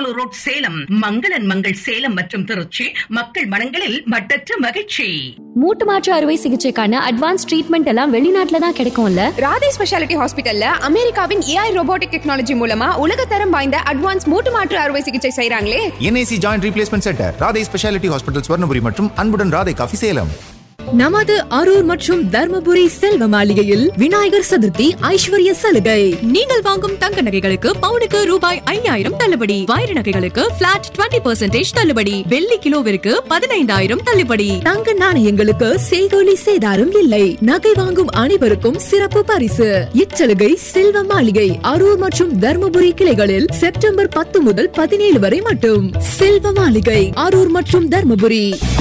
Omalur road Salem மங்களன் மங்கள் சேலம் மற்றும் திருச்சி மக்கள் மனங்களில் மட்டற்ற மகிழ்ச்சி மூட்டு மாற்று அறுவை சிகிச்சைக்கான அட்வான்ஸ் ட்ரீட்மெண்ட் எல்லாம் வெளிநாட்டுல தான் கிடைக்கும்ல ராதே ஸ்பெஷாலிட்டி ஹாஸ்பிட்டல்ல அமெரிக்காவின் ஏஐ ரோபோட்டிக் டெக்னாலஜி மூலமா உலகத்தரம் வாய்ந்த அட்வான்ஸ் மூட்டு மாற்று அறுவை சிகிச்சை செய்றாங்களே NIC joint replacement centre Radhai speciality hospital Swarnapuri மற்றும் அன்புடன் ராதை காஃபி சேலம் நமது அரூர் மற்றும் தர்மபுரி செல்வ மாளிகையில் விநாயகர் சதுர்த்தி ஐஸ்வர்ய சலுகை நீங்கள் வாங்கும் தங்க நகைகளுக்கு பவுனுக்கு ரூபாய் ஐயாயிரம் தள்ளுபடி வைர நகைகளுக்கு பிளாட் 20% தள்ளுபடி வெள்ளி கிலோவிற்கு பதினைந்தாயிரம் தள்ளுபடி தங்க நாணயங்களுக்கு செய்கோலி சேதாரம் இல்லை நகை வாங்கும் அனைவருக்கும் சிறப்பு பரிசு இச்சலுகை செல்வ மாளிகை அரூர் மற்றும் தர்மபுரி கிளைகளில் செப்டம்பர் பத்து முதல் பதினேழு வரை மட்டும் செல்வ மாளிகை அரூர் மற்றும் தர்மபுரி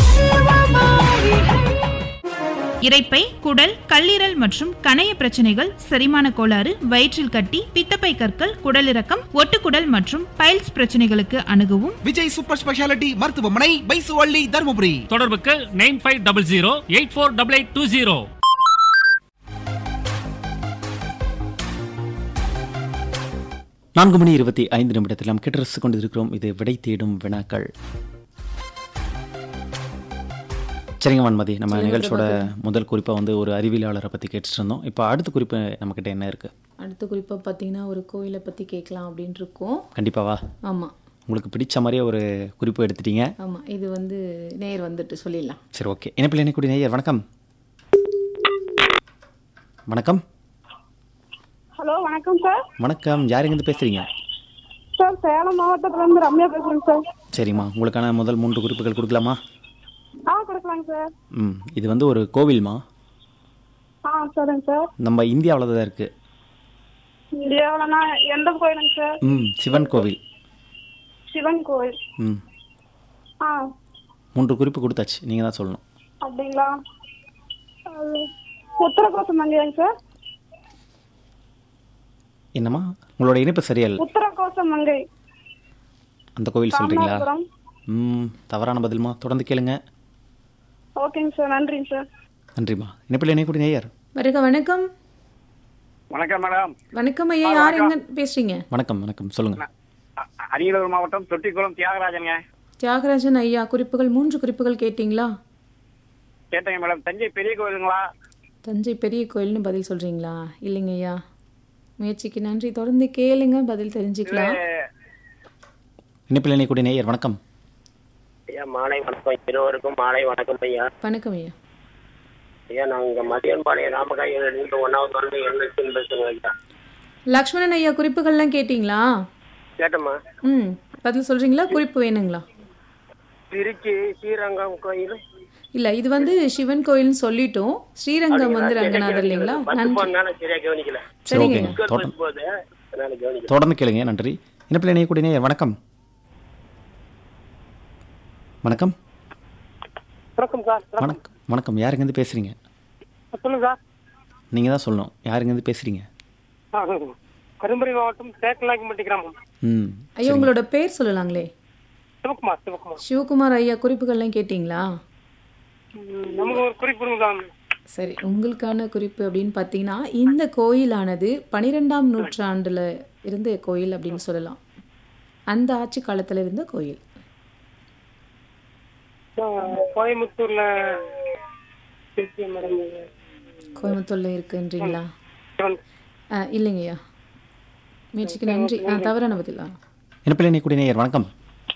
இரைப்பை குடல் கல்லீரல் மற்றும் கணைய பிரச்சனைகள் செரிமான கோளாறு வயிற்றில் கட்டி பித்தப்பை கற்கள் குடலிறக்கம் ஒட்டுக்குடல் மற்றும் பைல்ஸ் பிரச்சனைகளுக்கு அணுகவும் விஜய் சூப்பர் ஸ்பெஷாலிட்டி மருத்துவமனை பைசுவள்ளி தருமபுரி தொடர்புக்கு nine five double zero eight four double eight two zero நான்கு மணி இருபத்தி ஐந்து நிமிடத்தில் நாம் கேட்டு கொண்டிருக்கிறோம் இது விடை தேடும் வினாக்கள் சரிங்க வன்மதி நம்ம நிகழ்ச்சியோட முதல் குறிப்பாக வந்து ஒரு அறிவியலாளரை பற்றி கேட்டுட்டு இருந்தோம் இப்போ அடுத்த குறிப்பு நம்மக்கிட்ட என்ன இருக்குது அடுத்த குறிப்பாக பார்த்தீங்கன்னா ஒரு கோயிலை பற்றி கேட்கலாம் அப்படின்ட்டு இருக்கோம் கண்டிப்பாவா ஆமாம் உங்களுக்கு பிடிச்ச மாதிரியே ஒரு குறிப்பு எடுத்துட்டீங்க ஆமாம் இது வந்து நேர் வந்துட்டு சொல்லிடலாம் சரி ஓகே இணைப்பில் இணைக்கூடிய நேயர் வணக்கம் வணக்கம் ஹலோ வணக்கம் சார் வணக்கம் யாருங்கிருந்து பேசுகிறீங்க சார் சேலம் மாவட்டத்துல இருந்து ரம்யா பேசுறேங்க சார் சரிம்மா உங்களுக்கான முதல் மூன்று குறிப்புகள் கொடுக்கலாமா ஆ கொடுக்கலாங்க சார் ம் இது வந்து ஒரு கோவில்மா ஆ சரிங்க சார் நம்ம இந்தியாவில் தான் இருக்குது இந்தியாவிலனா எந்த கோயிலுங்க சார் ம் சிவன் கோவில் சிவன் கோயில் ம் ஆ மூன்று குறிப்பு கொடுத்தாச்சு நீங்கள் தான் சொல்லணும் அப்படிங்களா அது உத்தரகோசம் மங்கையாங்க சார் என்னம்மா உங்களோட இணைப்பு சரியா இல்லை உத்தரகோசம் மங்கை அந்த கோவில் சொல்கிறீங்களா ராமநாதபுரம் ம் தவறான பதில்மா தொடர்ந்து கேளுங்க ஓகேங்க சார் நன்றிங்க சார் நன்றிம்மா இணைப்பில் இணைக்கூடிய நேயர் வருக வணக்கம் வணக்கம் மேடம் வணக்கம் ஐயா யார் எங்க பேசுறீங்க வணக்கம் வணக்கம் சொல்லுங்கள் அரியலூர் மாவட்டம் தொட்டிக்குளம் தியாகராஜனுங்க தியாகராஜன் ஐயா குறிப்புகள் மூன்று குறிப்புகள் கேட்டிங்களா கேட்டேங்க மேடம் தஞ்சை பெரிய கோயிலுங்களா தஞ்சை பெரிய கோயில்னு பதில் சொல்றீங்களா இல்லைங்க ஐயா முயற்சிக்கு நன்றி தொடர்ந்து கேளுங்க பதில் தெரிஞ்சுக்கலாம் இணைப்பில் இணைக்கூடிய நேயர் வணக்கம் ஐயா மாலை வணக்கம் இருவருக்கும் மாலை வணக்கம் ஐயா வணக்கம் ஐயா ஐயா நாங்க மதியன்பாளையம் ராமகாயில் இருந்து ஒன்னாவது வந்து எழுநூத்தி பேசுங்க ஐயா லக்ஷ்மணன் ஐயா குறிப்புகள்லாம் கேட்டிங்களா கேட்டம்மா ம் பதில் சொல்றீங்களா குறிப்பு வேணுங்களா திருச்சி ஸ்ரீரங்கம் கோயில் இல்ல இது வந்து சிவன் கோயில்னு சொல்லிட்டோம் ஸ்ரீரங்கம் வந்து ரங்கநாதர் இல்லைங்களா பத்து நன்றி போனால சரியா கவனிக்கல சரி சரிங்க ஓகேங்க உட்கார் தொடர்ந்து போது அதனால கவனிக்கல தொடர்ந்து கேளுங்க நன்றி இணைப்பில் இணையக்கூடிய நேயர் வணக்கம் வணக்கம் வணக்கம் சார் வணக்கம் வணக்கம் யாருங்கேருந்து பேசுகிறீங்க சொல்லுங்க நீங்கள் தான் சொல்லணும் யாருங்கேருந்து பேசுகிறீங்க சார் கரும்புரி மாவட்டம் சேக்கலாக்கிமட்டி கிராமம் ம் ஐயா உங்களோட பேர் சொல்லலாங்களே சிவகுமார் சிவகுமார் சிவகுமார் ஐயா குறிப்புகள்லாம் கேட்டிங்களா நமக்கு ஒரு குறிப்பு தான் சரி உங்களுக்கான குறிப்பு அப்படின்னு பார்த்தீங்கன்னா இந்த கோயிலானது பனிரெண்டாம் நூற்றாண்டுல இருந்த கோயில் அப்படின்னு சொல்லலாம் அந்த ஆட்சி காலத்துல இருந்த கோயில் கோயம்புத்தூர்ல மேடம் கோயம்புத்தூர்ல இருக்குன்றீங்களா ஆ, இல்லைங்கய்யா முயற்சிக்கு நன்றி ஆ தவறான பதிலா இணைப்பில் இணையக்கூடிய நேயர் வணக்கம்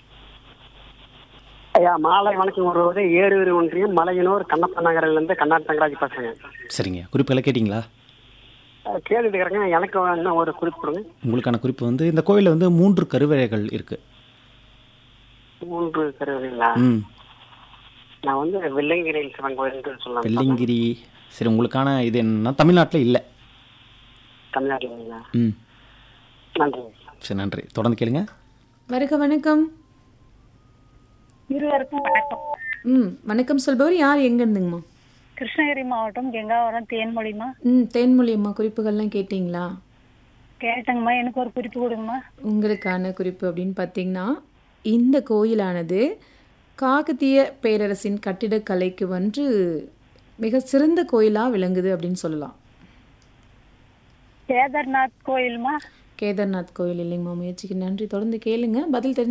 ஐயா மாலை வணக்கம் வருவது ஏரூர் ஒன்றியம் மலையனூர் கண்ணப்ப நகரில் இருந்து கண்ணாடி தங்கராஜ் பேசுறேங்க சரிங்க குறிப்புகளை கேட்டிங்களா அஹ் கேட்டுட்டு இருக்கிறேங்க எனக்கு என்ன ஒரு குறிப்பு கொடுங்க உங்களுக்கான குறிப்பு வந்து இந்த கோயிலில் வந்து மூன்று கருவறைகள் இருக்குது மூன்று கருவிங்களா ம் நான் வந்து வெள்ளங்கிரி சிவன் கோயில் சொல்லலாம் வெள்ளிங்கிரி சரி உங்களுக்கான இது என்னன்னா தமிழ்நாட்டில் இல்லை தமிழ்நாட்டில் ம் நன்றி சரி நன்றி தொடர்ந்து கேளுங்க வருக வணக்கம் இருவருக்கும் வணக்கம் ம் வணக்கம் சொல்பவர் யார் எங்க இருந்துங்கம்மா கிருஷ்ணகிரி மாவட்டம் கெங்காவரம் தேன்மொழிமா ம் தேன்மொழி அம்மா குறிப்புகள்லாம் கேட்டிங்களா கேட்டங்கம்மா எனக்கு ஒரு குறிப்பு கொடுங்கம்மா உங்களுக்கான குறிப்பு அப்படின்னு பார்த்தீங்கன்னா இந்த கோயிலானது காகத்திய பேரரசின் கட்டிடக்கலைக்கு வந்து மிக சிறந்த கோயிலாக விளங்குது அப்படின்னு சொல்லலாம் கேதார்நாத் கோயில்மா கேதார்நாத் கோயில் இல்லைங்கம்மா முயற்சிக்கு நன்றி தொடர்ந்து கேளுங்க பதில் தெரிஞ்சு